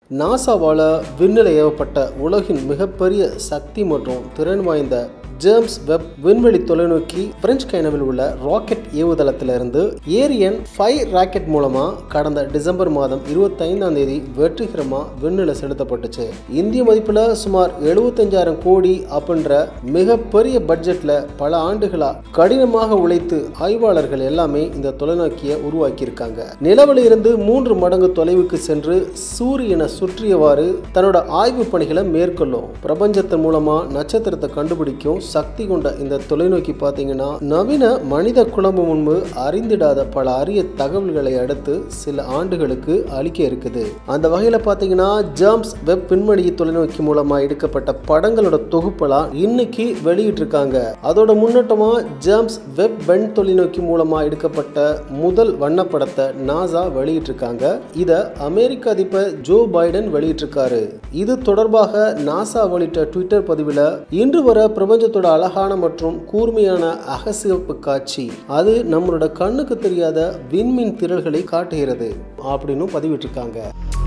நாசாவால் விண்ணில் ஏவப்பட்ட உலகின் மிகப்பெரிய சக்தி மற்றும் திறன் வாய்ந்த ஜேம்ஸ் வெப் விண்வெளி தொலைநோக்கி பிரெஞ்சு கைனவில் உள்ள ராக்கெட் ஏவுதளத்திலிருந்து ஏரியன் ஃபைவ் ராக்கெட் மூலமா கடந்த டிசம்பர் மாதம் இருபத்தைந்தாம் தேதி வெற்றிகரமாக விண்ணில் செலுத்தப்பட்டுச்சு இந்திய மதிப்பில் சுமார் எழுபத்தஞ்சாயிரம் கோடி அப்படின்ற மிகப்பெரிய பட்ஜெட்டில் பல ஆண்டுகளா கடினமாக உழைத்து ஆய்வாளர்கள் எல்லாமே இந்த தொலைநோக்கியை உருவாக்கியிருக்காங்க நிலவில் இருந்து மூன்று மடங்கு தொலைவுக்கு சென்று சூரியனை சுற்றியவாறு தன்னோட ஆய்வு பணிகளை மேற்கொள்ளும் பிரபஞ்சத்தின் மூலமா நட்சத்திரத்தை கண்டுபிடிக்கும் சக்தி கொண்ட இந்த தொலைநோக்கி பார்த்தீங்கன்னா நவீன மனித குழம்பு முன்பு அறிந்திடாத பல அரிய தகவல்களை அடுத்து சில ஆண்டுகளுக்கு அளிக்க இருக்குது அந்த வகையில் பார்த்தீங்கன்னா ஜேம்ஸ் வெப் விண்மணி தொலைநோக்கி மூலமா எடுக்கப்பட்ட படங்களோட தொகுப்பெல்லாம் இன்னைக்கு வெளியிட்டிருக்காங்க அதோட முன்னோட்டமா ஜேம்ஸ் வெப் வெண் தொலைநோக்கி மூலமா எடுக்கப்பட்ட முதல் வண்ணப்படத்தை நாசா வெளியிட்டிருக்காங்க இதை அமெரிக்க அதிபர் ஜோ பைடன் வெளியிட்டிருக்காரு இது தொடர்பாக நாசா வெளியிட்ட ட்விட்டர் பதிவில் இன்று வர பிரபஞ்சத்தோட அழகான மற்றும் கூர்மையான அகசிவப்பு காட்சி அது நம்மளோட கண்ணுக்கு தெரியாத விண்மீன் திரள்களை காட்டுகிறது அப்படின்னு பதிவிட்டிருக்காங்க